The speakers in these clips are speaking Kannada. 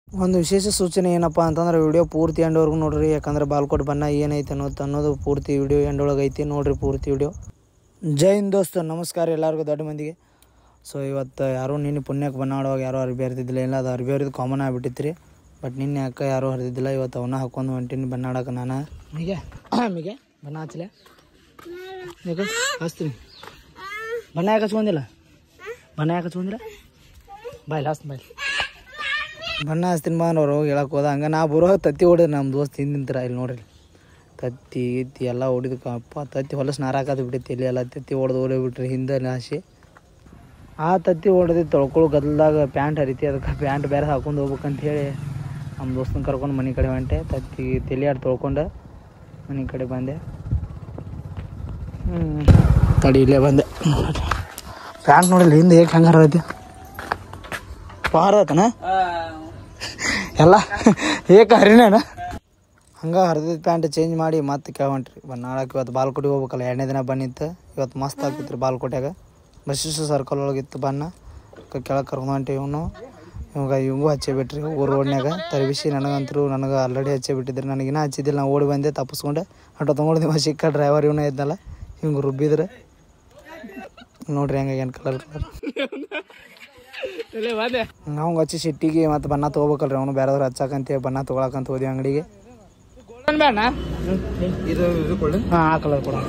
ಒಂದು ವಿಶೇಷ ಸೂಚನೆ ಏನಪ್ಪ ಅಂತಂದ್ರೆ ವಿಡಿಯೋ ಪೂರ್ತಿ ಎಂಡ್ವರೆಗೂ ನೋಡ್ರಿ ಯಾಕಂದ್ರೆ ಬಾಲ್ಕೋಟ್ ಬಣ್ಣ ಏನೈತೆ ಅನ್ನೋದು ಅನ್ನೋದು ಪೂರ್ತಿ ವಿಡಿಯೋ ಎಂಡ್ ಒಳಗೆ ಐತಿ ನೋಡ್ರಿ ಪೂರ್ತಿ ವಿಡಿಯೋ ಜೈ ಹಿಂದ್ ದೋಸ್ತ ನಮಸ್ಕಾರ ಎಲ್ಲರಿಗೂ ದೊಡ್ಡ ಮಂದಿಗೆ ಸೊ ಇವತ್ತು ಯಾರೂ ನಿನ್ನೆ ಪುಣ್ಯಕ್ಕೆ ಬಣ್ಣ ಆಡುವಾಗ ಯಾರೂ ಅರ್ಬಿ ಹರಿದಿದ್ದಿಲ್ಲ ಇಲ್ಲ ಅದು ಅರ್ಬಿ ಹರಿದು ಕಾಮನ್ ಆಗಿಬಿಟ್ಟಿತ್ತು ರೀ ಬಟ್ ನಿನ್ನೆ ಯಾಕೆ ಯಾರೂ ಹರಿದಿದ್ದಿಲ್ಲ ಇವತ್ತು ಅವನ್ನ ಹಾಕೊಂಡು ಹೊಂಟೀನಿ ಬಣ್ಣ ಆಡಕ್ಕೆ ನಾನು ಮಿಗೆ ಮಿಗೆ ಬಣ್ಣ ಹಚ್ಚಲೆ ಯಾಕೆ ಹಚ್ತೀನಿ ಬಣ್ಣ ಯಾಕೆ ಹಚ್ಕೊಂಡಿಲ್ಲ ಬಣ್ಣ ಯಾಕೆ ಹಚ್ಕೊಂಡಿಲ್ಲ ಬಾಯ್ ಲಾಸ್ಟ್ ಬಾಯ್ ಬಣ್ಣ ಹಚ್ತೀನಿ ಬಾ ಅವ್ರು ಹೋಗಿ ಹೇಳಕ್ಕೆ ಹೋದ ಹಂಗೆ ನಾ ಬರೋ ತತ್ತಿ ಹೊಡೆದು ನಮ್ಮ ದೋಸ್ತ್ ಹಿಂದಿಂತರ ಇಲ್ಲಿ ನೋಡ್ರಿ ತತ್ತಿ ಗಿತ್ತಿ ಎಲ್ಲ ಹೊಡಿದು ಅಪ್ಪ ತತ್ತಿ ಹೊಲಸು ನಾರಾಕದು ಬಿಟ್ಟೈತಿ ಇಲ್ಲಿ ಎಲ್ಲ ತತ್ತಿ ಹೊಡೆದು ಓಡಿ ಬಿಟ್ರಿ ಹಿಂದೆ ನಾಶಿ ಆ ತತ್ತಿ ಹೊಡೆದು ತೊಳ್ಕೊಳ್ಳೋ ಗದಲ್ದಾಗ ಪ್ಯಾಂಟ್ ಹರಿತಿ ಅದಕ್ಕೆ ಪ್ಯಾಂಟ್ ಬೇರೆ ಹಾಕೊಂಡು ಹೋಗ್ಬೇಕಂತ ಹೇಳಿ ನಮ್ಮ ದೋಸ್ತನ ಕರ್ಕೊಂಡು ಮನೆ ಕಡೆ ಹೊಂಟೆ ತತ್ತಿ ತಲೆಯಾಡಿ ತೊಳ್ಕೊಂಡು ಮನೆ ಕಡೆ ಬಂದೆ ಹ್ಞೂ ತಡಿ ಇಲ್ಲೇ ಬಂದೆ ಪ್ಯಾಂಟ್ ನೋಡಿಲ್ಲ ಹಿಂದೆ ಹೇಗೆ ಹಂಗಾರ ಐತಿ ಪಾರ ಆತನ ಎಲ್ಲ ಏಕ ಹರಿನೇನ ಹಂಗೆ ಹರಿದಿದ್ದ ಪ್ಯಾಂಟ್ ಚೇಂಜ್ ಮಾಡಿ ಮತ್ತೆ ಕೇಳ್ಕೊಂಟ್ರಿ ಬಣ್ಣ ಆಡಕ್ಕೆ ಇವತ್ತು ಬಾಲ್ಕೋಟಿಗೆ ಹೋಗ್ಬೇಕಲ್ಲ ಎರಡನೇ ದಿನ ಬನ್ನಿತ್ತು ಇವತ್ತು ಮಸ್ತ್ ಆಗ್ತಿತ್ತು ರೀ ಬಾಲ್ಕೋಟ್ಯಾಗ ಬಸ್ಸಿಸ್ ಸರ್ಕಲ್ ಒಳಗಿತ್ತು ಬಣ್ಣ ಕೆಳಗೆ ಕರ್ಕೊಂಡು ಹೊಂಟೀವಿ ಇವನು ಇವಾಗ ಇವಂಗೂ ಹಚ್ಚೇ ಬಿಟ್ರಿ ಊರು ರೋಡ್ನ್ಯಾಗ ತರಬಿಸಿ ನನಗಂತರೂ ನನಗೆ ಆಲ್ರೆಡಿ ಹಚ್ಚೇ ಬಿಟ್ಟಿದ್ರಿ ನನಗಿನ್ನ ಹಚ್ಚಿದ್ದಿಲ್ಲ ನಾನು ಓಡಿ ಬಂದೆ ತಪ್ಪಿಸ್ಕೊಂಡೆ ಆಟೋ ತೊಗೊಂಡು ನೀವು ಸಿಕ್ಕ ಡ್ರೈವರ್ ಇವನೇ ಇದ್ನಲ್ಲ ಹಿಂಗೆ ರುಬ್ಬಿದ್ರೆ ನೋಡ್ರಿ ಹೆಂಗೆ ಏನು ಕಲರ್ ಕಲರ್ ನಾವು ಹಚ್ಚಿ ಸಿಟ್ಟಿಗೆ ಮತ್ತೆ ಬಣ್ಣ ತೊಗೋಬೇಕಲ್ರಿ ಅವನು ಬೇರೆದವ್ರು ಹಚ್ಚಾಕಂತ ಬಣ್ಣ ತೊಗೊಳಕಂತ ಹೋದ್ವಿ ಅಂಗಡಿಗೆ ಇದು ಇದು ಕೊಳ್ಳಿ ಹಾಂ ಆ ಕಲರ್ ಕೊಡ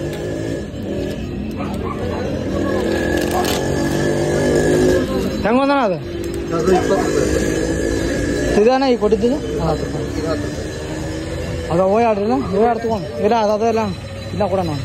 ಹೆಂಗ ಒಂದನ ಅದು ಅದು ಇಪ್ಪತ್ತು ರೂಪಾಯಿ ಇದಾನ ಈಗ ಕೊಟ್ಟಿದ್ದು ಹತ್ತು ರೂಪಾಯಿ ಇದು ಹತ್ತು ರೂಪಾಯಿ ಅದ ಹೋಯ್ ಆಡ್ರಿಲ್ಲ ನೀವು ಆಡ್ ತಗೊಂಡು ಇಲ್ಲ ಅದ ಇಲ್ಲ ಇಲ್ಲ ಕೊಡ ನಾನು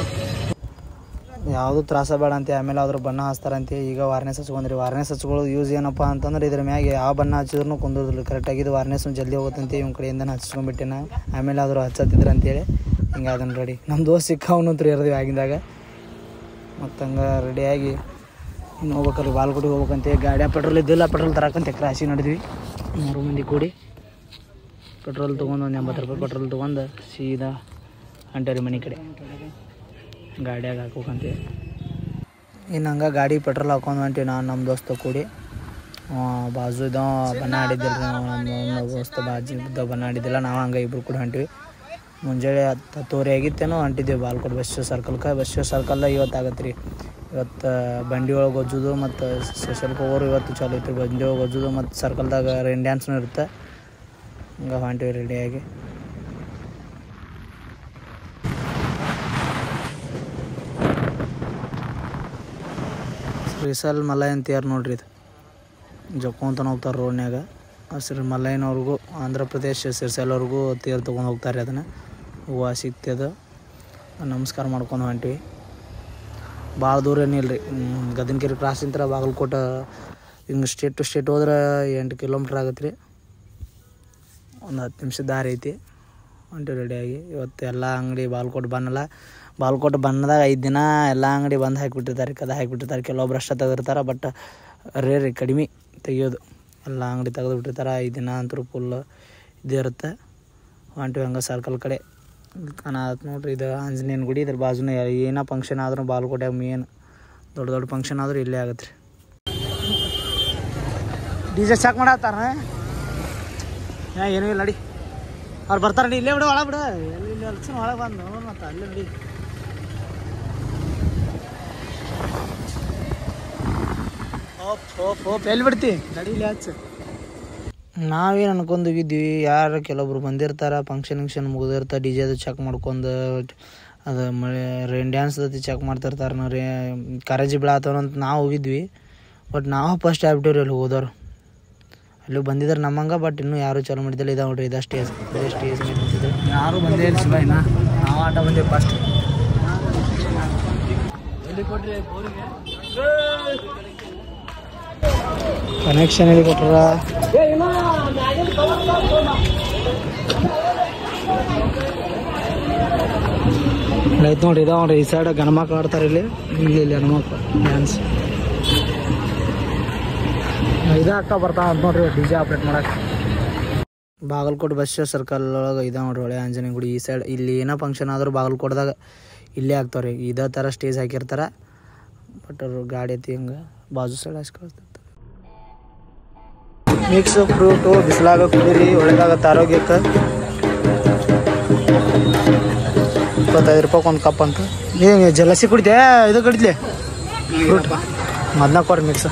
ಯಾವುದು ತ್ರಾಸ ಬೇಡ ಅಂತ ಆಮೇಲೆ ಅದ್ರ ಬಣ್ಣ ಹಚ್ತಾರಂತೆ ಈಗ ವಾರ್ನೆಸ್ ಹಚ್ಕೊಂಡ್ರಿ ವಾರ್ನೆಸ್ ಹಚ್ಕೊಳ್ಳೋದು ಯೂಸ್ ಏನಪ್ಪ ಅಂತಂದ್ರೆ ಇದ್ರ ಮ್ಯಾಗೆ ಯಾವ ಬಣ್ಣ ಹಚ್ಚಿದ್ರು ಕುಂದಿರೋದಿಲ್ಲ ಕರೆಕ್ಟಾಗಿ ಇದು ವಾರ್ನೆಸ್ ಜಲ್ದಿ ಹೋಗುತ್ತಂತೆ ಇವ್ನ ಕಡೆಯಿಂದನೇ ಹಚ್ಕೊಂಡ್ಬಿಟ್ಟೆ ನಾ ಆಮೇಲೆ ಆದರೂ ಹಚ್ಚತ್ತಿದ್ರು ಅಂತೇಳಿ ಹಿಂಗೆ ಅದನ್ನು ರೆಡಿ ನಮ್ಮ ದೋಸ್ತ್ ಸಿಕ್ಕ ಅವನು ತ್ರೀ ಇರೋದು ಆಗಿಂದಾಗ ಮತ್ತು ಹಂಗೆ ರೆಡಿಯಾಗಿ ಇನ್ನು ಹೋಗ್ಬೇಕಲ್ಲಿ ಬಾಲ್ಗುಡಿಗೆ ಹೋಗ್ಬೇಕಂತೆ ಗಾಡಿಯ ಪೆಟ್ರೋಲ್ ಇದ್ದಿಲ್ಲ ಪೆಟ್ರೋಲ್ ತರಕಂತೆ ಕ್ರಾಶಿ ನಡೆದ್ವಿ ಮೂರು ಮಂದಿ ಕೂಡಿ ಪೆಟ್ರೋಲ್ ತೊಗೊಂಡು ಒಂದು ಎಂಬತ್ತು ರೂಪಾಯಿ ಪೆಟ್ರೋಲ್ ತೊಗೊಂಡು ಸೀದಾ ಹೊಂಟೇರಿ ಮನೆ ಕಡೆ ಗಾಡಿಯಾಗ ಹಾಕೋಕಂತೀವಿ ಇನ್ನು ಹಂಗೆ ಗಾಡಿ ಪೆಟ್ರೋಲ್ ಹಾಕೊಂಡು ಹೊಂಟೀವಿ ನಾನು ನಮ್ಮ ದೋಸ್ತ ಕೂಡಿ ಅವ ಬಾಜು ಇದ್ದವ ಬಣ್ಣ ಆಡಿದ್ದಿಲ್ಲ ರೀ ನಾವು ನಮ್ಮ ದೋಸ್ತ ಬಾಜು ಇದ್ದ ಬಣ್ಣ ಆಡಿದ್ದಿಲ್ಲ ನಾವು ಹಂಗೆ ಇಬ್ರು ಕೂಡ ಹೊಂಟಿವಿ ಮುಂಜಾನೆ ಹತ್ತು ಹತ್ತುವರೆ ಆಗಿತ್ತೇನೋ ಹೊಂಟಿದ್ದೀವಿ ಬಾಲ್ಕೋಟ್ ಬಸ್ ಸರ್ಕಲ್ಗೆ ಬಸ್ ಸರ್ಕಲ್ದಾಗ ಇವತ್ತು ಆಗತ್ತೆ ರೀ ಇವತ್ತು ಬಂಡಿ ಒಳಗೆ ಒಜ್ಜೋದು ಮತ್ತು ಸ್ವಲ್ಪ ಓವರ್ ಇವತ್ತು ಚಾಲು ಐತ್ರಿ ಬಂಡಿ ಒಳಗೆ ಒಜ್ಜೋದು ಮತ್ತು ಸರ್ಕಲ್ದಾಗ ರೈನ್ ಡ್ಯಾನ್ಸ್ನೂ ಇರುತ್ತೆ ಹಂಗೆ ಹೊಂಟಿವಿ ರೆಡಿಯಾಗಿ ಶ್ರೀಸಲ್ ಮಲೈ ಅಂತ ಯಾರು ನೋಡ್ರಿ ಇದು ಜಕ್ಕೊಂತ ಹೋಗ್ತಾರೆ ರೋಡ್ನ್ಯಾಗ ಶ್ರೀ ಮಲೈನವ್ರಿಗೂ ಆಂಧ್ರ ಪ್ರದೇಶ್ ಸಿರ್ಸಲ್ವರೆಗೂ ತೇರು ತೊಗೊಂಡು ಹೋಗ್ತಾರೆ ಅದನ್ನು ಹೂವು ಸಿಗ್ತದೆ ನಮಸ್ಕಾರ ಮಾಡ್ಕೊಂಡು ಹೊಂಟಿವಿ ಭಾಳ ದೂರ ಏನಿಲ್ಲ ರೀ ಗದನಕೆರೆ ಕ್ರಾಸಿಂದ ಬಾಗಲಕೋಟೆ ಹಿಂಗೆ ಸ್ಟೇಟ್ ಟು ಸ್ಟೇಟ್ ಹೋದ್ರೆ ಎಂಟು ಕಿಲೋಮೀಟ್ರ್ ಆಗತ್ತೆ ರೀ ಒಂದು ಹತ್ತು ನಿಮಿಷ ದಾರಿ ಐತಿ ಹೊಂಟಿವಿ ರೆಡಿಯಾಗಿ ಇವತ್ತು ಎಲ್ಲ ಅಂಗಡಿ ಬಾಲ್ಕೋಟ್ ಬನ್ನಲ್ಲ ಬಾಲ್ಕೋಟ್ ಬನ್ನದಾಗ ಐದು ದಿನ ಎಲ್ಲ ಅಂಗಡಿ ಬಂದು ಹಾಕಿಬಿಟ್ಟಿರ್ತಾರೆ ಕದ ಹಾಕಿಬಿಟ್ಟಿರ್ತಾರೆ ಕೆಲವೊಬ್ರು ಅಷ್ಟೇ ತೆಗೆದಿರ್ತಾರೆ ಬಟ್ ರೇ ರೀ ಕಡಿಮೆ ತೆಗಿಯೋದು ಎಲ್ಲ ಅಂಗಡಿ ತೆಗೆದು ಬಿಟ್ಟಿರ್ತಾರೆ ಐದು ದಿನ ಅಂತೂ ಫುಲ್ ಇದೇ ಇರುತ್ತೆ ಹೊಂಟಿವಿ ಹಂಗೆ ಸರ್ಕಲ್ ಕಡೆ ಕಾಣತ್ ನೋಡ್ರಿ ಇದು ಆಂಜನೇಯನ ಗುಡಿ ಇದ್ರ ಬಾಜುನೇ ಏನೋ ಫಂಕ್ಷನ್ ಆದ್ರೂ ಬಾಲ್ಕೋಟ್ಯಾಗ ಮೇನ್ ದೊಡ್ಡ ದೊಡ್ಡ ಫಂಕ್ಷನ್ ಆದ್ರೂ ಇಲ್ಲೇ ಆಗತ್ತೆ ರೀ ಡಿ ಜೆ ಚೆಕ್ ಮಾಡತ್ತಾರ ಏ ಏನೂ ಇಲ್ಲ ನಡಿ ಅವ್ರು ಬರ್ತಾರೆ ನಡಿ ಇಲ್ಲೇ ಬಿಡು ಒಳಗೆ ಬಿಡು ಎಲ್ಲಿ ಇಲ್ಲಿ ಅಲ್ಸಿನ ಒಳಗೆ ಬಂದು ಮತ್ತೆ ಅಲ್ಲೇ ನಡಿ ಹೋಪ್ ಹೋಪ್ ಹೋಪ್ ಎಲ್ಲಿ ಬಿಡ್ತಿ ನಡಿ ಇಲ್ಲಿ ಹಚ್ಚು ನಾವೇನು ಅನ್ಕೊಂಡೋಗಿದ್ವಿ ಯಾರು ಕೆಲವೊಬ್ರು ಬಂದಿರ್ತಾರೆ ಫಂಕ್ಷನ್ ಗಿಂಕ್ಷನ್ ಮುಗಿದಿರ್ತಾರೆ ಡಿ ಜೆದು ಚೆಕ್ ಮಾಡ್ಕೊಂಡು ಅದು ಮಳೆ ರೈನ್ ಡ್ಯಾನ್ಸ್ ಚೆಕ್ ಮಾಡ್ತಿರ್ತಾರೆ ರೇ ಕಾಲೇಜಿ ಬೀಳತ್ತವ ಅಂತ ನಾವು ಹೋಗಿದ್ವಿ ಬಟ್ ನಾವು ಫಸ್ಟ್ ಆಗ್ಬಿಟ್ಟಿವ್ರಿ ಅಲ್ಲಿ ಹೋದವ್ರು ಅಲ್ಲಿ ಬಂದಿದ್ದಾರೆ ನಮ್ಮಂಗೆ ಬಟ್ ಇನ್ನೂ ಯಾರು ಚಾಲು ಮಾಡಿದ್ದಿಲ್ಲ ಇದಾವೆ ನೋಡ್ರಿ ಇದು ಸ್ಟೇಜ್ ಇದೇ ಸ್ಟೇಜ್ ಮೇಲೆ ನಿಂತಿದ್ರು ಯಾರು ಬಂದೇ ಇಲ್ಲ ಶಿವ ಇನ್ನ ನಾವು ಆಟ ಬಂದೇವಿ ಫಸ್ಟ್ ಕನೆಕ್ಷನ್ ಹೇಳಿ ಕೊಟ್ರ ಆಯ್ತು ನೋಡಿ ಇದಾವ ನೋಡ್ರಿ ಈ ಸೈಡ್ ಗಣಮಕ್ಳು ಆಡ್ತಾರೆ ಇಲ್ಲಿ ಇಲ್ಲಿ ಇಲ್ಲಿ ಹೆಣ್ಮಕ್ಳು ಡ್ಯಾನ್ಸ್ ಇದಾಕ ಬರ್ತಾವ ಅಂತ ನೋಡ್ರಿ ಡಿ ಜೆ ಆಪ್ರೇಟ್ ಮಾಡಕ್ಕೆ ಬಾಗಲಕೋಟೆ ಬಸ್ ಸರ್ಕಲ್ ಒಳಗೆ ಇದಾವ ನೋಡ್ರಿ ಹೊಳೆ ಆಂಜನೇಯ ಗುಡಿ ಈ ಸೈಡ್ ಇಲ್ಲಿ ಏನೋ ಫಂಕ್ಷನ್ ಆದ್ರೂ ಬಾಗಲಕೋಟದಾಗ ಇಲ್ಲೇ ಆಗ್ತಾವ್ರಿ ಇದೇ ಥರ ಸ್ಟೇಜ್ ಹಾಕಿರ್ತಾರೆ ಬಟ್ ಅವ್ರು ಗಾಡಿ ಐತಿ ಹಿಂಗೆ ಬಾಜು ಸೈಡ್ ಹಚ್ಕೊಳ್ತಿರ್ತಾರೆ ಮಿಕ್ಸ್ ಫ್ರೂಟು ಬಿಸಿಲಾಗ ಕುಡೀರಿ ಒಳ್ಳೇದಾಗತ್ತೆ ಆರೋಗ್ಯಕ್ಕೆ ಇಪ್ಪತ್ತೈದು ರೂಪಾಯಿ ಒಂದು ಕಪ್ ಅಂತ ನೀವು ಜಲಸಿ ಕುಡಿತೆ ಇದು ಕಡಿದ್ಲಿ ಫ್ರೂಟ್ ಮೊದ್ಲ ಕೊಡ್ರಿ ಮಿಕ್ಸ್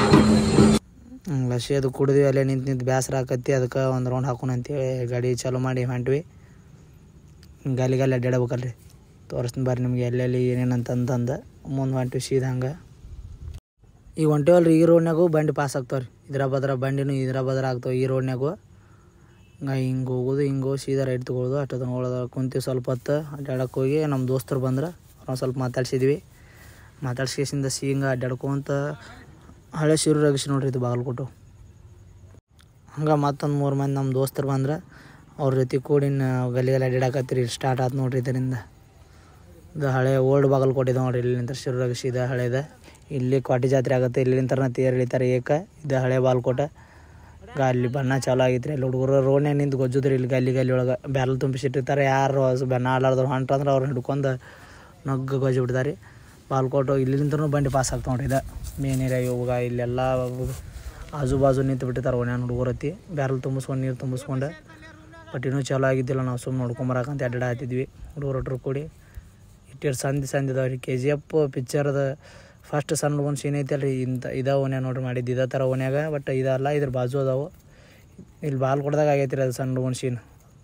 ಲಸಿ ಅದು ಕುಡಿದ್ವಿ ಅಲ್ಲೇ ನಿಂತು ನಿಂತು ಬೇಸರ ಆಕತ್ತಿ ಅದಕ್ಕೆ ಒಂದು ರೌಂಡ್ ಹಾಕೋಣ ಅಂತೇಳಿ ಗಾಡಿ ಚಾಲೂ ಮಾಡಿ ಹೊಂಟ್ವಿ ಗಾಲಿ ಗಾಲಿ ಅಡ್ಡಾಡ್ಬೇಕಲ್ರಿ ತೋರಿಸ್ತೀನಿ ಬರ್ರಿ ನಿಮ್ಗೆ ಎಲ್ಲೆಲ್ಲಿ ಏನೇನು ಅಂತಂದು ಮುಂದೆ ಹೊಂಟ್ವಿ ಸೀದಾ ಹಂಗೆ ಈಗ ಹೊಂಟಿವಲ್ರಿ ಈ ರೋಡ್ನಾಗೂ ಬಂಡಿ ಪಾಸ್ ಆಗ್ತಾವ ರೀ ಇದ್ರ ಬದ್ರ ಬಂಡಿನೂ ಇದ್ರ ಬದ್ರ ಆಗ್ತಾವೆ ಈ ರೋಡ್ನಾಗೂ ಹಂಗೆ ಹಿಂಗೆ ಹೋಗೋದು ಹಿಂಗೆ ಹೋಗಿ ಸೀದಾ ರೈಟ್ ತೊಗೊಳೋದು ಅಷ್ಟೊತ್ತನ ಹೋಗೋದು ಕುಂತೀವಿ ಸ್ವಲ್ಪ ಹೊತ್ತು ಅಡ್ಡಾಡಕ್ಕೆ ಹೋಗಿ ನಮ್ಮ ದೋಸ್ತರು ಬಂದ್ರೆ ಅವ್ರು ಸ್ವಲ್ಪ ಮಾತಾಡ್ಸಿದ್ವಿ ಮಾತಾಡ್ಸ್ಕೇಸಿಂದ ಹಿಂಗ ಅಡ್ಡಾಡ್ಕೊಂತ ಹಳೆ ಶಿರು ರಗಿಸಿ ನೋಡ್ರಿ ಇದು ಬಾಗಲಕೋಟು ಹಂಗೆ ಮತ್ತೊಂದು ಮೂರು ಮಂದಿ ನಮ್ಮ ದೋಸ್ತರು ಬಂದ್ರೆ ಅವ್ರ ಜೊತೆ ಕೂಡಿ ನಾವು ಗಲ್ಲಿ ಗಲ್ಲಿ ಅಡ್ಡಾಡಕತ್ತೀರಿ ಸ್ಟಾರ್ಟ್ ಆಯ್ತು ನೋಡ್ರಿ ಇದರಿಂದ ಇದು ಹಳೆ ಓಲ್ಡ್ ಬಾಗಲಕೋಟೆ ಇದೆ ನೋಡ್ರಿ ಇಲ್ಲಿಂದ ಶಿರು ರಗಿಸಿ ಇದೆ ಹಳೇದ ಇಲ್ಲಿ ಕ್ವಾಟಿ ಜಾತ್ರೆ ಆಗುತ್ತೆ ಇಲ್ಲಿಂದ ತೇರು ಎಳಿತಾರೆ ಏಕ ಇದು ಹಳೆ ಬಾಗಲಕೋಟೆ ಗ ಅಲ್ಲಿ ಬಣ್ಣ ಚಾಲು ಆಗೈತ್ರಿ ಅಲ್ಲಿ ಹುಡುಗರು ರೋಡ್ನ್ಯಾಗ ನಿಂತು ಗೊಜ್ಜುದ್ರಿ ಇಲ್ಲಿ ಗಲ್ಲಿ ಗಲ್ಲಿ ಒಳಗೆ ಬ್ಯಾರಲ್ ತುಂಬಿಸಿಟ್ಟಿರ್ತಾರೆ ಯಾರು ಹಸು ಬಣ್ಣ ಆಡ್ಲಾರ್ದವ್ರು ಹೊಂಟ್ರಂದ್ರೆ ಅವ್ರು ಹಿಡ್ಕೊಂಡು ನಗ್ಗ ಗೊಜ್ಜು ಬಿಡ್ತಾರೆ ಬಾಲ್ಕೋಟು ಇಲ್ಲಿಂದನೂ ಬಂಡಿ ಪಾಸ್ ಆಗ್ತಾವ ನೋಡ್ರಿ ಇದು ಮೇನ್ ಏರಿಯಾ ಇವಾಗ ಇಲ್ಲೆಲ್ಲ ಆಜು ಬಾಜು ನಿಂತು ಬಿಟ್ಟಿರ್ತಾರೆ ಓಣ್ಯಾನ ಹುಡುಗರು ಹತ್ತಿ ಬ್ಯಾರಲ್ ತುಂಬಿಸ್ಕೊಂಡು ನೀರು ತುಂಬಿಸ್ಕೊಂಡು ಬಟ್ ಇನ್ನೂ ಚಾಲು ಆಗಿದ್ದಿಲ್ಲ ನಾವು ಸುಮ್ಮನೆ ನೋಡ್ಕೊಂಬರಕಂತ ಅಡ್ಡಾಡ ಹತ್ತಿದ್ವಿ ಹುಡುಗರು ಒಟ್ಟರು ಕೂಡಿ ಇಟ್ಟಿರು ಸಂಧಿ ಸಂಧಿ ಇದಾವೆ ರೀ ಕೆ ಜಿ ಎಫ್ ಪಿಕ್ಚರ್ದ ಫಸ್ಟ್ ಸಣ್ಣ ಒಂದು ಸೀನ್ ಐತಲ್ಲ ರೀ ಇಂಥ ಇದ ಓನ್ಯಾಗ ನೋಡ್ರಿ ಮಾಡಿದ್ದು ಇದೇ ಥರ ಓನ್ಯಾಗ ಬಟ್ ಇದಲ್ಲ ಇದ್ರ ಬಾಜು ಅದಾವು ಇಲ್ಲಿ ಬಾಲ್ ಕೊಡ್ದಾಗ ಆಗೈತಿ ರೀ ಅದು ಸಣ್ಣ ಒಂದು ಸೀನ್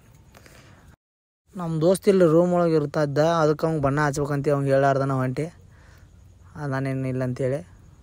ನಮ್ಮ ದೋಸ್ತ್ ಇಲ್ಲಿ ರೂಮ್ ಒಳಗೆ ಇರ್ತಾ ಇದ್ದ ಅದಕ್ಕೆ ಅವ್ನು ಬಣ್ಣ ಹಚ್ಬೇಕಂತ ಅವ್ನು ಹೇಳಾರ್ದ ನಾವು ಹೊಂಟಿ ನಾನೇನು ಇಲ್ಲ ಅಂತೇಳಿ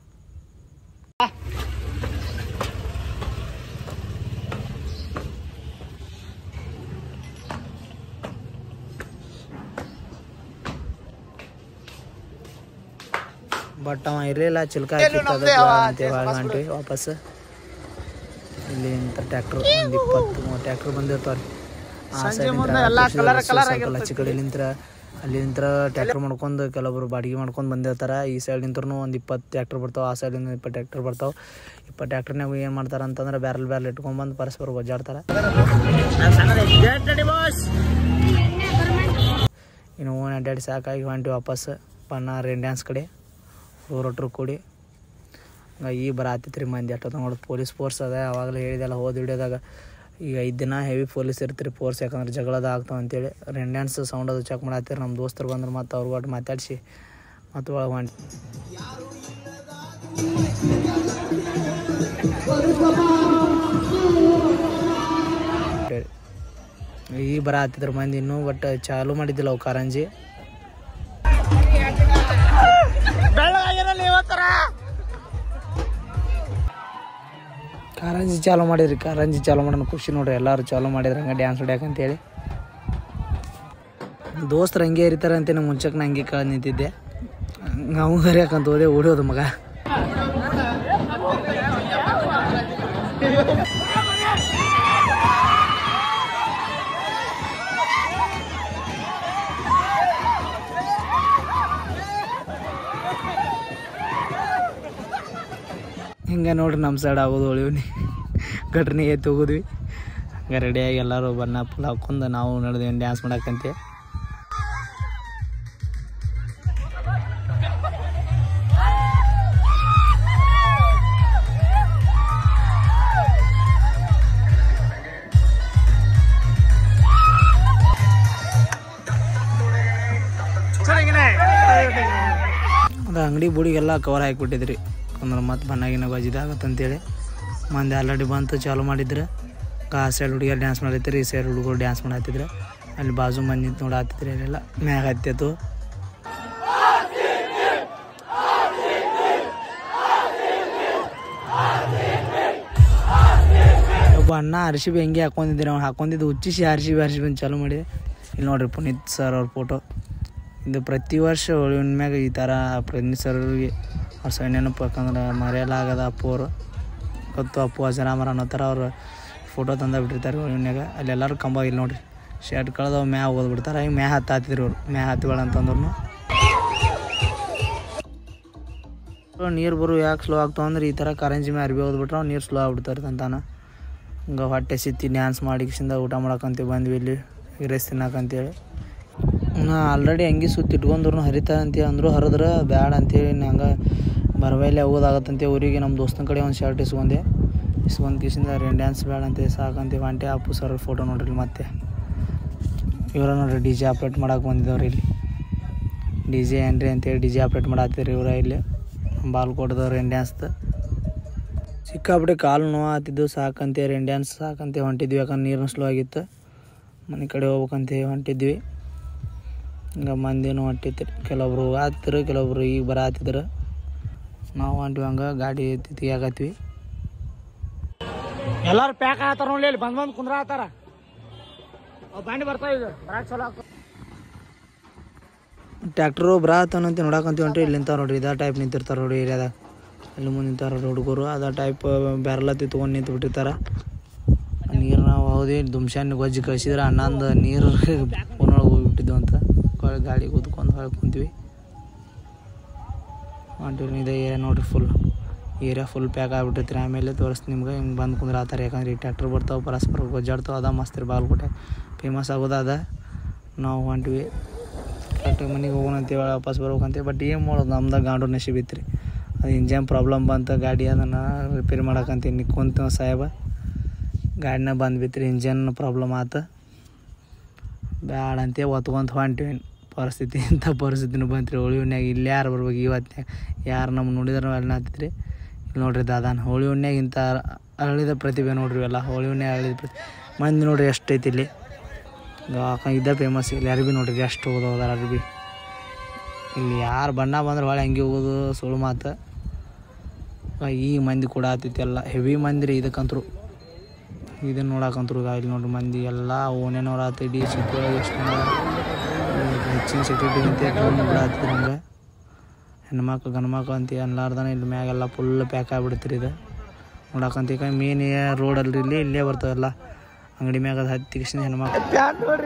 ಬಟ್ ಅವ ಇರಲಿಲ್ಲ ಚಿಲ್ಕ ಹಾಕಿತ್ತು ಹೊಂಟ್ವಿ ವಾಪಸ್ ಇಲ್ಲಿ ಇಂಥ ಟ್ಯಾಕ್ಟ್ರ್ ಒಂದು ಇಪ್ಪತ್ತು ಮೂವತ್ತು ಟ್ಯಾಕ್ಟ್ರ್ ಬಂದಿರ್ತಾವ್ರಿ ಆ ಸೈಡ್ ಹಚ್ಚಿ ಕಡೆ ನಿಂತ್ರ ಅಲ್ಲಿ ನಿಂತ್ರ ಟ್ಯಾಕ್ಟರ್ ಮಾಡ್ಕೊಂಡು ಕೆಲವೊಬ್ರು ಬಾಡಿಗೆ ಮಾಡ್ಕೊಂಡು ಬಂದಿರ್ತಾರೆ ಈ ಸೈಡ್ ನಿಂತ್ರೂ ಒಂದು ಇಪ್ಪತ್ತು ಟ್ಯಾಕ್ಟರ್ ಬರ್ತಾವೆ ಆ ಸೈಡಿಂದ ಇಪ್ಪತ್ತು ಟ್ಯಾಕ್ಟರ್ ಬರ್ತಾವೆ ಇಪ್ಪತ್ತು ಟ್ಯಾಕ್ಟರ್ನಾಗ ಏನು ಮಾಡ್ತಾರೆ ಅಂತಂದ್ರೆ ಬ್ಯಾರಲ್ ಬ್ಯಾರಲ್ ಇಟ್ಕೊಂಡ್ಬಂದು ಪರಸ್ಪರ ಒಜ್ಜಾಡ್ತಾರೆ ಇನ್ನು ಓನ್ ಅಡ್ಡಾಡಿ ಸಾಕಾಗಿ ಹೊಂಟಿ ವಾಪಸ್ ಬಣ್ಣ ರೇನ್ ಡ್ಯಾನ್ಸ್ ಕಡೆ ಊರೊಟ್ರು ಕೂಡಿ ಹಂಗ ಈಗ ಬರತ್ತಿತ್ತು ರೀ ಮಂದಿ ಅಷ್ಟೊತ್ತು ನೋಡಿ ಪೊಲೀಸ್ ಫೋರ್ಸ್ ಅದ ಅವಾಗಲೇ ಹೇಳಿದೆಲ್ಲ ಹೋದ ಹಿಡಿಯೋದಾಗ ಈಗ ಐದು ದಿನ ಹೆವಿ ಪೊಲೀಸ್ ಇರ್ತೀರಿ ಫೋರ್ಸ್ ಯಾಕಂದ್ರೆ ಜಗಳದ ಆಗ್ತಾವ ಅಂತೇಳಿ ರೆನ್ ಡ್ಯಾನ್ಸ್ ಸೌಂಡ್ ಅದು ಚೆಕ್ ಮಾಡತ್ತೀರಿ ನಮ್ಮ ದೋಸ್ತರು ಬಂದ್ರೆ ಮತ್ತು ಅವ್ರು ಒಟ್ಟು ಮಾತಾಡಿಸಿ ಮತ್ತು ಒಳಗೆ ಹೊಂಟಿ ಈಗ ಬರ ಹತ್ತಿದ್ರ ಮಂದಿ ಇನ್ನೂ ಬಟ್ ಚಾಲು ಮಾಡಿದ್ದಿಲ್ಲ ಅವು ಕಾರಂಜಿ ಕಾರಂಜಿ ಚಾಲು ಮಾಡಿದ್ರಿ ಕಾರಂಜಿ ಚಾಲು ಮಾಡೋಣ ಖುಷಿ ನೋಡ್ರಿ ಎಲ್ಲರೂ ಚಾಲು ಮಾಡಿದ್ರು ಹಂಗೆ ಡ್ಯಾನ್ಸ್ ಹೊಡ್ಯಾಕಂತೇಳಿ ದೋಸ್ತರು ಹಂಗೆ ಇರ್ತಾರೆ ಅಂತೇಳಿ ಮುಂಚೆಗೆ ನಾ ಹಂಗೆ ಕಳೆದು ನಿಂತಿದ್ದೆ ನಾವು ಹರಿಯಾಕಂತ ಹೋದೆ ಓಡೋದು ಮಗ ಹಿಂಗೆ ನೋಡ್ರಿ ನಮ್ಮ ಸೈಡ್ ಆಗೋದು ಹೊಳಿವ್ನಿ ಘಟನೆ ಎತ್ತು ಹೋಗೋದ್ವಿ ಹಂಗೆ ರೆಡಿಯಾಗಿ ಎಲ್ಲರೂ ಬಣ್ಣ ಫುಲ್ ಹಾಕೊಂಡು ನಾವು ನಡೆದ್ವಿ ಡ್ಯಾನ್ಸ್ ಮಾಡಕ್ಕಂತೆ ಅದು ಅಂಗಡಿ ಬುಡಿಗೆಲ್ಲ ಕವರ್ ಹಾಕಿಬಿಟ್ಟಿದ್ರಿ ಅಂದ್ರೆ ಮತ್ತೆ ಬಣ್ಣಗಿನ ಗೊಜ್ಜಿದಾಗತ್ತೆ ಅಂತೇಳಿ ಮಂದಿ ಆಲ್ರೆಡಿ ಬಂತು ಚಾಲು ಮಾಡಿದ್ರೆ ಆ ಸೈಡ್ ಹುಡುಗಿಯರು ಡ್ಯಾನ್ಸ್ ಮಾಡತ್ತಿರಿ ಈ ಸೈಡ್ ಹುಡುಗರು ಡ್ಯಾನ್ಸ್ ಮಾಡತ್ತಿದ್ರು ಅಲ್ಲಿ ಬಾಜು ಮಂದಿ ನಿಂತು ನೋಡತ್ತಿದ್ರಿ ಅಲ್ಲೆಲ್ಲ ಮ್ಯಾಗ ಹತ್ತಿತ್ತು ಒಬ್ಬ ಅಣ್ಣ ಅರಿಶಿಬಿ ಹೆಂಗೆ ಹಾಕೊಂಡಿದ್ದೀರಿ ಅವ್ನು ಹಾಕೊಂಡಿದ್ದು ಹುಚ್ಚಿಸಿ ಅರಿಶಿಬಿ ಅರಿಶಿಬಿ ಅಂತ ಚಾಲು ಮಾಡಿ ಇಲ್ಲಿ ನೋಡ್ರಿ ಪುನೀತ್ ಸರ್ ಅವ್ರ ಫೋಟೋ ಇದು ಪ್ರತಿ ವರ್ಷ ಹುಣ್ಣಿಮೆ ಮ್ಯಾಗ ಈ ಥರ ಪುನೀತ್ ಸರ್ಗೆ ಅವ್ರ ಸಣ್ಣ ನೆನಪು ಯಾಕಂದ್ರೆ ಮರೆಯಲಾಗದ ಅಪ್ಪು ಅವರು ಗೊತ್ತು ಅಪ್ಪು ಅಜರಾಮರ ಅನ್ನೋ ಥರ ಅವ್ರು ಫೋಟೋ ತಂದ ಬಿಟ್ಟಿರ್ತಾರೆ ಹುಣ್ಣಿಮ್ಯಾಗ ಅಲ್ಲಿ ಎಲ್ಲರೂ ಕಂಬ ಇಲ್ಲಿ ನೋಡ್ರಿ ಶರ್ಟ್ ಕಳೆದವು ಮ್ಯಾ ಓದ್ಬಿಡ್ತಾರೆ ಹಿಂಗೆ ಮ್ಯಾ ಹತ್ತು ಹತ್ತಿದ್ರು ಅವ್ರು ಮ್ಯಾ ಹತ್ತುಗಳ ಅಂತಂದ್ರು ನೀರು ಬರು ಯಾಕೆ ಸ್ಲೋ ಆಗ್ತಾವ ಅಂದ್ರೆ ಈ ಥರ ಕರೆಂಜಿ ಮ್ಯಾ ಅರ್ಬಿ ಓದ್ಬಿಟ್ರೆ ಅವ್ನು ನೀರು ಸ್ಲೋ ಆಗ್ಬಿಡ್ತಾರೆ ತಂತಾನ ಹಂಗೆ ಹೊಟ್ಟೆ ಸಿತ್ತಿ ಡ್ಯಾನ್ಸ್ ಮಾಡಿಕಿಸಿಂದ ಊಟ ಮಾಡಕ್ಕಂತೀವಿ ಬಂದ್ವಿ ಇಲ್ಲಿ ರೈಸ್ ತಿನ್ನಕಂತೇಳಿ ನಾ ಆಲ್ರೆಡಿ ಹಂಗೆ ಸುತ್ತಿ ಇಟ್ಕೊಂಡ್ರು ಹರಿತಾ ಅಂತ ಅಂದರು ಹರಿದ್ರೆ ಬ್ಯಾಡ ಅಂತೇಳಿ ನಂಗೆ ಬರವೈಲೆ ಹೋಗೋದಾಗತ್ತಂತೆ ಊರಿಗೆ ನಮ್ಮ ದೋಸ್ತನ ಕಡೆ ಒಂದು ಶರ್ಟ್ ಇಸ್ಕೊಂಡೆ ಇಸ್ಕೊಂಡ್ ಕಿಶಿಂದ ರೇನ್ ಡ್ಯಾನ್ಸ್ ಬೇಡ ಅಂತ ಸಾಕಂತ ಹೊಂಟೆ ಅಪ್ಪು ಸರ್ ಫೋಟೋ ನೋಡ್ರಿ ಮತ್ತೆ ಇವರ ನೋಡ್ರಿ ಡಿ ಜೆ ಆಪ್ರೇಟ್ ಮಾಡಕ್ಕೆ ಬಂದಿದ್ದವ್ರಿ ಇಲ್ಲಿ ಡಿ ಜೆ ಏನ್ರಿ ಅಂತೇಳಿ ಡಿ ಜೆ ಆಪ್ರೇಟ್ ಮಾಡತ್ತೀರಿ ಇವರ ಇಲ್ಲಿ ಬಾಲ್ ಕೊಡ್ದವ್ರು ರೇನ್ ಡ್ಯಾನ್ಸ್ದು ಸಿಕ್ಕಾಬಿಟ್ಟು ಕಾಲು ನೋವು ಆತಿದ್ದು ಸಾಕಂತೆ ರೇನ್ ಡ್ಯಾನ್ಸ್ ಸಾಕಂತೆ ಹೊಂಟಿದ್ವಿ ಯಾಕಂದ್ರೆ ನೀರಿನ ಸ್ಲೋ ಆಗಿತ್ತು ಮನೆ ಕಡೆ ಹೋಗ್ಬೇಕಂತ ಹೊಂಟಿದ್ವಿ ಹಿಂಗೆ ಮಂದಿನೂ ಹೊಂಟಿತ್ತು ಕೆಲವೊಬ್ರು ಆತಿದ್ರು ಕೆಲವೊಬ್ರು ಈಗ ಬರತ್ತಿದ್ರು ನಾವು ಹೊಂಟಿವಿ ಹಂಗೆ ಗಾಡಿ ತೆಗಿಯಾಕತ್ವಿ ಎಲ್ಲಾರು ಪ್ಯಾಕ್ ಆಗತ್ತಾರ ನೋಡಿ ಇಲ್ಲಿ ಬಂದ್ ಬಂದ್ ಕುಂದ್ರ ಆತಾರ ಬಾಂಡಿ ಬರ್ತಾವ ಈಗ ಬರಾಕ್ ಚಲೋ ಆಗ್ತದ ಟ್ಯಾಕ್ಟ್ರು ಬರಾತನಂತ ನೋಡಕಂತ ಹೊಂಟ್ರಿ ಇಲ್ಲಿ ನಿಂತಾರ ನೋಡ್ರಿ ಇದೇ ಟೈಪ್ ನಿಂತಿರ್ತಾರೆ ನೋಡಿ ಏರಿಯಾದಾಗ ಇಲ್ಲಿ ಮುಂದೆ ನಿಂತಾರ ಹುಡುಗರು ಅದ ಟೈಪ್ ಬ್ಯಾರಲತ್ತಿ ತೊಗೊಂಡು ನಿಂತು ಬಿಟ್ಟಿರ್ತಾರ ನೀರು ನಾವು ಹೌದು ದುಮ್ಶಾನ್ ಗೊಜ್ಜಿ ಕಳಿಸಿದ್ರೆ ಹನ್ನೊಂದು ನೀರು ಫೋನೊಳಗೆ ಹೋಗಿಬಿಟ್ಟಿದ್ವು ಅಂತ ಹೊಳ್ ಗಾಡಿ ಕೂತ್ಕೊಂಡು ಹೊಳಗೆ ಕುಂತೀವಿ ಹೊಂಟಿವಿ ಇದೆ ಏರಿಯಾ ನೋಡ್ರಿ ಫುಲ್ ಏರಿಯಾ ಫುಲ್ ಪ್ಯಾಕ್ ಆಗ್ಬಿಟ್ಟೈತ್ರಿ ಆಮೇಲೆ ತೋರಿಸ್ತೀನಿ ನಿಮ್ಗೆ ಹಿಂಗೆ ಬಂದು ಕುಂದ್ರೆ ಆತಾರೆ ಯಾಕಂದ್ರೆ ಈ ಟ್ಯಾಕ್ಟ್ರ್ ಬರ್ತಾವೆ ಪರಸ್ಪರ ಗೊಜ್ಜಾಡ್ತಾವೆ ಅದ ಮಸ್ತ್ ರೀ ಬಾಗಲಕೋಟೆ ಫೇಮಸ್ ಆಗೋದು ಅದ ನಾವು ಹೊಂಟಿವಿ ಕರೆಕ್ಟ್ ಮನೆಗೆ ಹೋಗೋಣ ಅಂತೇಳಿ ವಾಪಸ್ ಬರ್ಬೇಕಂತ ಬಟ್ ಏನು ಮಾಡೋದು ನಮ್ದಾಗ ಗಾಂಡು ನಶೀಬ್ ಇತ್ತು ಅದು ಇಂಜನ್ ಪ್ರಾಬ್ಲಮ್ ಬಂತು ಗಾಡಿ ಅದನ್ನು ರಿಪೇರಿ ಮಾಡಕ್ಕಂತ ನಿಕ್ಕೊಂತ ಸಾಹೇಬ ಗಾಡಿನ ಬಂದು ಬಿತ್ರಿ ಇಂಜನ್ ಪ್ರಾಬ್ಲಮ್ ಆತು ಬ್ಯಾಡ ಅಂತ ಒತ್ಕೊಂತ ಹೊಂಟಿವಿ ಪರಿಸ್ಥಿತಿ ಇಂಥ ಪರಿಸ್ಥಿತಿನೂ ಬಂತ್ರಿ ಹೋಳಿ ಇಲ್ಲಿ ಯಾರು ಬರ್ಬೇಕು ಇವತ್ತಿನಾಗ ಯಾರು ನಮ್ಮ ನೋಡಿದ್ರೆ ನಾವು ಅಲ್ಲಿ ಹತ್ತಿದ್ರಿ ಇಲ್ಲಿ ನೋಡ್ರಿ ದಾದಾನ ಹೋಳಿ ಹುಣ್ಣ್ಯಾಗ ಇಂಥ ಅರಳಿದ ಪ್ರತಿಭೆ ನೋಡ್ರಿ ಎಲ್ಲ ಹೋಳಿ ಹುಣ್ಣ್ಯಾಗ ಅರಳಿದ ಪ್ರತಿ ಮಂದಿ ನೋಡ್ರಿ ಎಷ್ಟೈತಿ ಇಲ್ಲಿ ಗಾಕ ಇದ್ದ ಫೇಮಸ್ ಇಲ್ಲಿ ಅರ್ಬಿ ನೋಡ್ರಿ ಎಷ್ಟು ಹೋದವ್ರ ಅರ್ಬಿ ಇಲ್ಲಿ ಯಾರು ಬಣ್ಣ ಬಂದ್ರೆ ಹೊಳೆ ಹಂಗೆ ಹೋಗೋದು ಸುಳ್ಳು ಮಾತು ಈ ಮಂದಿ ಕೂಡ ಆತೈತಿ ಎಲ್ಲ ಹೆವಿ ಮಂದಿ ರೀ ಇದಕ್ಕಂತರು ಇದನ್ನ ನೋಡಕ್ಕಂತರು ಇಲ್ಲಿ ನೋಡ್ರಿ ಮಂದಿ ಎಲ್ಲ ಓನೇನವ್ರು ಆತ ಇಡೀ ಸಿಟಿ ಒಳಗೆ ಎಷ್ಟು ಹೆಚ್ಚಿನ ಸೆಕ್ಯೂರಿಟಿ ಅಂತ ಬಿಡಾತಿದ್ರು ಹಂಗೆ ಹೆಣ್ಮಕ್ಳು ಗಂಡ್ಮಕ್ಳು ಅಂತ ಅನ್ಲಾರ್ದನ ಇಲ್ಲಿ ಮ್ಯಾಗೆಲ್ಲ ಫುಲ್ ಪ್ಯಾಕ್ ಆಗಿಬಿಡ್ತೀರಿ ಇದು ನೋಡಕ್ಕಂತ ಈಗ ಮೇನ್ ರೋಡಲ್ರಿ ಇಲ್ಲಿ ಇಲ್ಲೇ ಬರ್ತಾವೆಲ್ಲ ಅಂಗಡಿ ಮ್ಯಾಗ ಅದು ಹತ್ತಿ ಕಿಶನ್ ಹೆಣ್ಮಕ್ಳು ಪ್ಯಾಂಟ್ ನೋಡ್ರಿ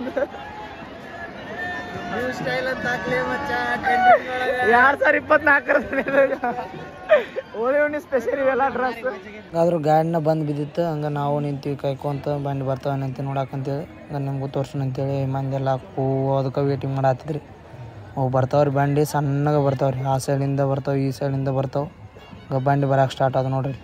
ಎರಡ್ ಸಾವಿರ ಇಪ್ಪತ್ನಾಲ್ಕರ ಹೋಳಿ ಹುಣ್ಣಿ ಸ್ಪೆಷಲ್ ಇವೆಲ್ಲ ಡ್ರೆಸ್ ಆದ್ರೂ ಗಾಡಿನ ಬಂದು ಬಿದ್ದಿತ್ತು ಹಂಗೆ ನಾವು ನಿಂತೀವಿ ಕಾಯ್ಕೊಂತ ಬಂದು ಬರ್ತಾವೆ ಅಂತ ನೋಡಕ್ಕಂತೇಳಿ ಹಂಗೆ ನಿಮ್ಗೂ ತೋರ್ಸೋಣ ಅಂತೇಳಿ ಮಂದಿಯೆಲ್ಲ ಕೂ ಅದಕ್ಕೆ ವೇಟಿಂಗ್ ಮಾಡತ್ತಿದ್ರಿ ಅವು ಬರ್ತಾವ್ರಿ ಬಂಡಿ ಸಣ್ಣಗೆ ಬರ್ತಾವ್ರಿ ಆ ಸೈಡಿಂದ ಬರ್ತಾವೆ ಈ ಸೈಡಿಂದ ಬರ್ತಾವೆ ಹಂಗೆ ಬಂಡಿ ಬರಕ್ಕೆ ಸ್ಟಾರ್ಟ್ ಆದ ನೋಡ್ರಿ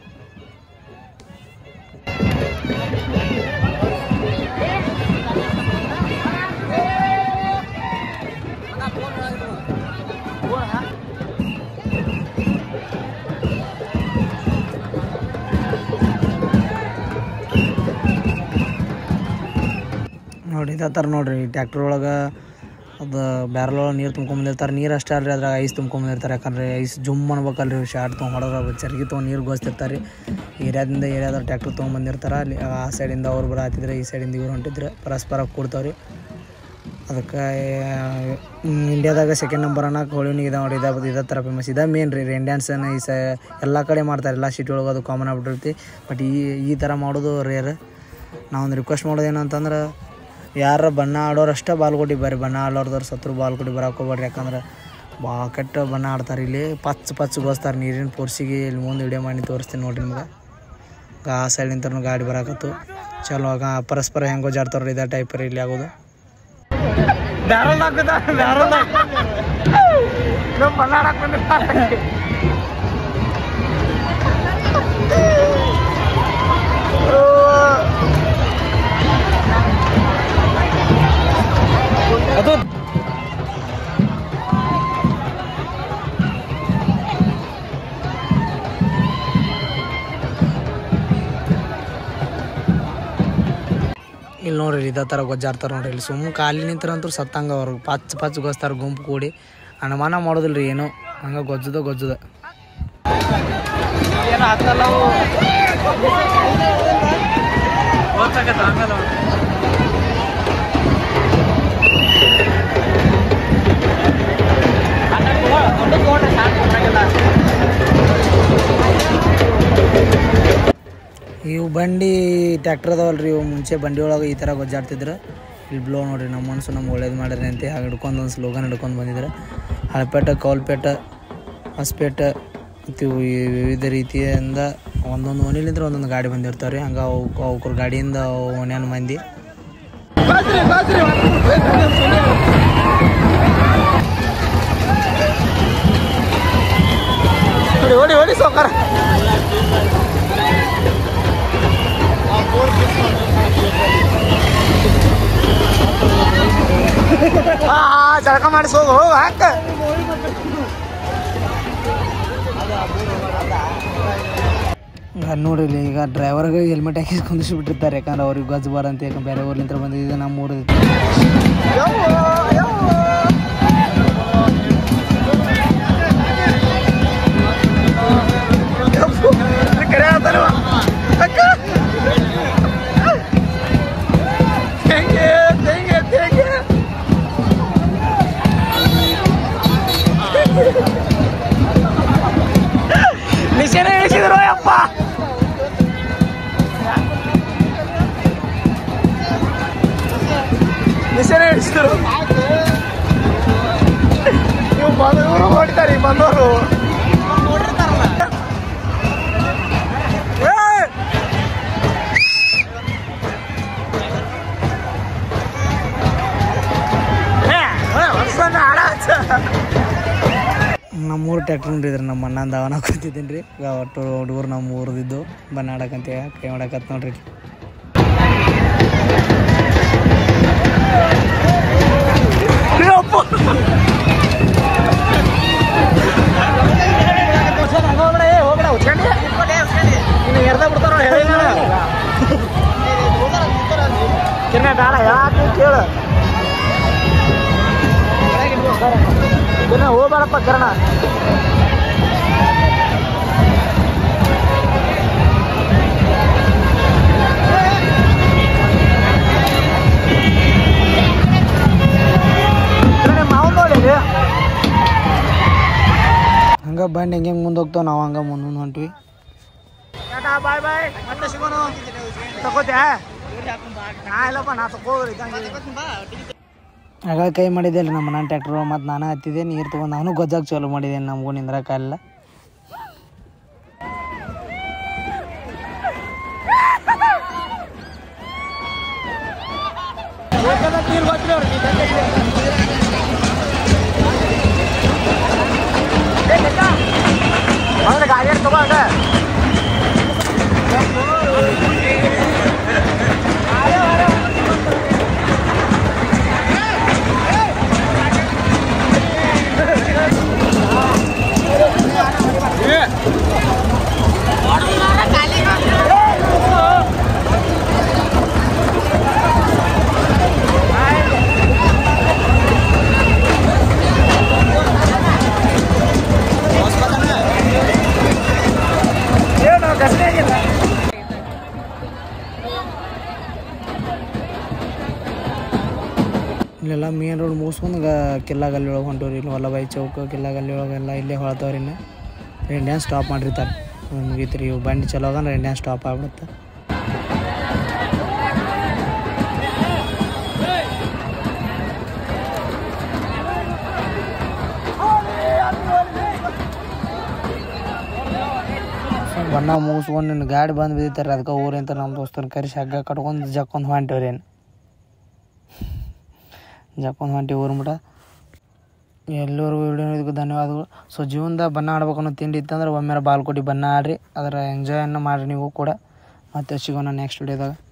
ನೋಡಿ ಇದೇ ಥರ ನೋಡ್ರಿ ಟ್ಯಾಕ್ಟ್ರ್ ಒಳಗೆ ಅದು ಬ್ಯಾರಲ್ ಒಳಗೆ ನೀರು ತುಂಬ್ಕೊಂಬಂದಿರ್ತಾರೆ ನೀರು ಅಷ್ಟೇ ಅಲ್ರಿ ಅದ್ರಾಗ ಐಸ್ ತುಂಬ್ಕೊಂಬಂದಿರ್ತಾರೆ ಯಾಕಂದ್ರೆ ಐಸ್ ಜುಮ್ ಅನ್ಬೇಕಲ್ರಿ ಶಾರ್ಟ್ ತೊಗೊಂಡು ಹೊಡೆದ್ರೆ ಚರ್ಗಿ ತೊಗೊಂಡು ನೀರು ಗೋಸ್ತಿರ್ತಾರೆ ಏರಿಯಾದಿಂದ ಏರಿಯಾದ ಟ್ಯಾಕ್ಟ್ರ್ ತೊಗೊಂಬಂದಿರ್ತಾರೆ ಅಲ್ಲಿ ಆ ಸೈಡಿಂದ ಅವ್ರು ಬರತ್ತಿದ್ರೆ ಈ ಸೈಡಿಂದ ಇವ್ರು ಹೊಂಟಿದ್ರೆ ಪರಸ್ಪರ ಕೂಡ್ತಾವ್ರಿ ಅದಕ್ಕೆ ಇಂಡಿಯಾದಾಗ ಸೆಕೆಂಡ್ ನಂಬರ್ ಅನ್ನಕ್ಕೆ ಹೋಳಿನಿಗೆ ಇದೆ ನೋಡಿ ಇದೇ ಇದೇ ಥರ ಫೇಮಸ್ ಇದೇ ಮೇನ್ ರೀ ರೇನ್ ಡ್ಯಾನ್ಸನ್ನು ಈ ಸ ಎಲ್ಲ ಕಡೆ ಮಾಡ್ತಾರೆ ಎಲ್ಲ ಸಿಟಿ ಒಳಗೆ ಅದು ಕಾಮನ್ ಆಗ್ಬಿಟ್ಟಿರ್ತಿ ಬಟ್ ಈ ಈ ಥರ ಮಾಡೋದು ರೇರ್ ನಾವೊಂದು ರಿಕ್ವೆಸ್ಟ್ ಮಾಡೋದು ಏನಂತಂದ್ರೆ ಯಾರ ಬಣ್ಣ ಆಡೋರು ಅಷ್ಟೇ ಬಾಲ್ಕೋಟಿ ಬರ್ರಿ ಬಣ್ಣ ಆಡೋರ್ದವ್ರು ಸತ್ರು ಬಾಲ್ಕೋಟಿ ಬರಕ್ಕೆ ಹೋಗ್ಬೇಡ್ರಿ ಯಾಕಂದ್ರೆ ಭಾಳ ಕೆಟ್ಟ ಬಣ್ಣ ಆಡ್ತಾರೆ ಇಲ್ಲಿ ಪಚ್ ಪಚ್ ಗೋಸ್ತಾರೆ ನೀರಿನ ಫೋರ್ಸಿಗೆ ಇಲ್ಲಿ ಮುಂದೆ ವಿಡಿಯೋ ಮಾಡಿ ತೋರಿಸ್ತೀನಿ ನೋಡ್ರಿ ನಿಮ್ಗೆ ಆ ಸೈಡ್ ನಿಂತ ಗಾಡಿ ಬರಾಕತ್ತು ಚಲೋ ಆಗ ಪರಸ್ಪರ ಹೆಂಗೆ ಜಾಡ್ತಾವ್ರಿ ಇದೇ ಟೈಪ್ ರೀ ಇಲ್ಲಿ ಆಗೋದು ಬ್ಯಾರಲ್ ಹಾಕುದ ಬ್ಯಾರಲ್ ನಮ್ಮ ಬಳ್ಳಾಡಕ್ ಬಂದಿರ್ತಾರೆ ಅದು ಇಲ್ಲಿ ನೋಡ್ರಿ ಇದೇ ಥರ ಗೊಜ್ಜಾಡ್ತಾರೆ ನೋಡ್ರಿ ಇಲ್ಲಿ ಸುಮ್ಮ ಖಾಲಿ ನಿಂತ್ರಂತೂ ಸತ್ತಂಗ ಅವ್ರು ಪಚ್ ಪಚ್ ಗೊಸ್ತಾರ ಗುಂಪು ಕೂಡಿ ಅನುಮಾನ ಮಾಡೋದಿಲ್ರಿ ಏನು ಹಂಗೆ ಗೊಜ್ಜದ ಗೊಜ್ಜದ ಏನು ಹತ್ತಲ್ಲ ಗೊತ್ತಾಗತ್ತ ಆಮೇಲೆ ಇವು ಬಂಡಿ ಟ್ಯಾಕ್ಟರ್ ಅದಾವಲ್ರಿ ಇವು ಮುಂಚೆ ಬಂಡಿ ಒಳಗೆ ಈ ಥರ ಗೊಜ್ಜಾಡ್ತಿದ್ರು ಇಲ್ಲಿ ಬ್ಲೋ ನೋಡ್ರಿ ನಮ್ಮ ಮನಸ್ಸು ನಮ್ಗೆ ಒಳ್ಳೇದು ಮಾಡ್ರಿ ಅಂತ ಹಾಗೆ ಹಿಡ್ಕೊಂಡು ಒಂದು ಸ್ಲೋಗನ್ ಹಿಡ್ಕೊಂಡು ಬಂದಿದ್ರು ಹಳಪೇಟ ಕೌಲ್ಪೇಟ ಹೊಸಪೇಟ ಮತ್ತು ಇವು ಈ ವಿವಿಧ ರೀತಿಯಿಂದ ಒಂದೊಂದು ಓಣಿಲಿಂದ ಒಂದೊಂದು ಗಾಡಿ ಬಂದಿರ್ತಾವೆ ರೀ ಹಂಗೆ ಅವು ಅವ್ರ ಗಾಡಿಯಿಂದ ಓಣ್ಯಾನ ಮಂದಿ ಹೊಡಿ ಹೊಡಿ ಹೊಡಿ ಸೌಕರ ಜಳಕ ಮಾಡಿಸಿ ಹೋಗು ಹಾಕ ಈಗ ನೋಡ್ರಿ ಇಲ್ಲಿ ಈಗ ಡ್ರೈವರ್ಗೆ ಹೆಲ್ಮೆಟ್ ಹಾಕಿ ಕುಂದಿಸ್ಬಿಟ್ಟಿರ್ತಾರೆ ಯಾಕಂದ್ರೆ ಅವ್ರಿಗೆ ಗಜ್ ಬಾರಂತ ಯಾಕಂದ್ರೆ ಬೇರೆ ಊರ್ಲಿಂದ ಬಂದಿದ್ದು ನಮ್ಮ ಊರು ಕರೆ ಆತಲ್ವ ಅಕ್ಕ thank you thank you thank you ನಿಶೆನ ಇಳಿಸಿದ್ರು ಅಪ್ಪ ನಿಶೆನ ಇಳಿಸಿದ್ರು ನೀವು ಬಂದವರು ಹೊಡಿತಾರೆ ಈ ಬಂದವರು ಏಯ್! ಏ, ಏ, ಹೊಡ್ಸಣ್ಣ, ಆಡ ಹಚ್ಚ. ನಮ್ಮೂರು ಟ್ಯಾಕ್ಟ್ರ್ ನೋಡಿದ್ರೆ ನಮ್ಮ ಅಣ್ಣಂದ ಅವನ ಕೂತಿದ್ದೀನಿ ರೀ ಈಗ ಒಟ್ಟು ಹುಡುಗರು ನಮ್ಮ ಊರದಿದ್ದು ಬಣ್ಣ ಆಡಕಂತ ಕೈ ಮಾಡಕತ್ ನೋಡ್ರಿ ಇಲ್ಲಿ. ಅಯ್ಯಪ್ಪ. ಹೋಗ್ಬಿಡ, ಏ, ಹೋಗ್ಬಿಡ, ಉಚ್ಕೊಂಡಿ. ಇನ್ನು ಎರ್ದ ಬಿಡ್ತಾರ ನೋಡಿ, ಹೇಳಿ ನೋಡು. ಕಿರಣೆ ಬೇಡ ಯಾಕೆ ಕೇಳು ಕಿರಣ ಹೋಗ್ಬೇಡಪ್ಪ ಕಿರಣ ಕಿರಣ ಮಾವು ನೋಡಿ ಹಂಗೆ ಬಂಡಿ ಹೆಂಗೆ ಮುಂದೆ ಹೋಗ್ತಾವ ನಾವು ಹಂಗೆ ಮುಂದೆ ಮುಂದೆ ಹೊಂಟ್ವಿ ಟಾಟಾ ಬಾಯ್ ಬಾಯ್ ಮತ್ತೆ ಸಿಗೋಣ ತಗೋತ್ಯಾ ನಾ ಇಲ್ಲಪ್ಪ ನಾ ತಗೋದ್ರಿ ಆಗ ಕೈ ಮಾಡಿದ್ದೆ ನಮ್ಮ ಅಣ್ಣ ಟ್ಯಾಕ್ಟ್ರು ಮತ್ತು ನಾನು ಹತ್ತಿದ್ದೆ ನೀರು ತೊಗೊಂಡು ನಾನು ಗೊಜ್ಜಾಗ ಚಾಲು ಮಾಡಿದ್ದೇನೆ ನಮಗೂ ನಿಂದ್ರಕ್ಕಾಗಲ್ಲ ನೀರು ಗೊತ್ತಿಲ್ಲ ಅವ್ರಿಗೆ ಗಾಡಿ ತಗೋ ಅದ ಏನು ಗಸನೆ ಆಗಿಲ್ಲ ಇಲ್ಲೆಲ್ಲ ಮೇನ್ ರೋಡ್ ಮುಗಿಸ್ಕೊಂಡು ಗ ಕಿಲ್ಲಾ ಗಲ್ಲಿ ಒಳಗೆ ಹೊಂಟವ್ರಿ ಇಲ್ಲಿ ವಲ್ಲಭಾಯಿ ಚೌಕ ಕಿಲ್ಲಾ ಗಲ್ಲಿ ಒಳಗೆಲ್ಲ ಇಲ್ಲೇ ಹೊಳ್ತಾವ್ರಿ ಇನ್ನು ರೆಂಡ್ಯಾನ್ ಸ್ಟಾಪ್ ಮಾಡಿರ್ತಾರೆ ಮುಗೀತು ರೀ ಇವು ಬಂಡಿ ಚಲೋ ಆಗಂದ್ರೆ ರೆಂಡ್ಯಾನ್ ಸ್ಟಾಪ್ ಆಗ್ಬಿಡುತ್ತೆ ಬಣ್ಣ ಮುಗಿಸ್ಕೊಂಡು ನಿನ್ನ ಗಾಡಿ ಬಂದು ಬಿದ್ದಿತ್ತಾರೆ ಅದಕ್ಕೆ ಊರಿಂತ ನಮ್ಮ ದೋಸ್ತನ ಕರೆಸಿ ಹಗ್ಗ ಕಟ್ಕೊಂಡು ಜಕ್ಕೊಂಡು ಹೊಂಟವ್ರಿ ಏನು ಜಕ್ಕೊಂಡು ಹೊಂಟಿ ಊರು ಮಟ ಎಲ್ಲರಿಗೂ ವಿಡಿಯೋ ನೋಡಿದ್ದಕ್ಕೆ ಧನ್ಯವಾದಗಳು ಸೊ ಜೀವನದಾಗ ಬಣ್ಣ ಆಡ್ಬೇಕು ಅನ್ನೋ ತಿಂಡಿ ಇತ್ತಂದ್ರೆ ಒಮ್ಮೆ ಬಾಲ್ಕೋಟಿ ಬಣ್ಣ ಆಡ್ರಿ ಅದರ ಎಂಜಾಯನ್ನು ಮಾಡಿರಿ ನೀವು ಕೂಡ ಮತ್ತೆ ಸಿಗೋಣ ನೆಕ್ಸ್ಟ್ ವಿಡಿಯೋದಾಗ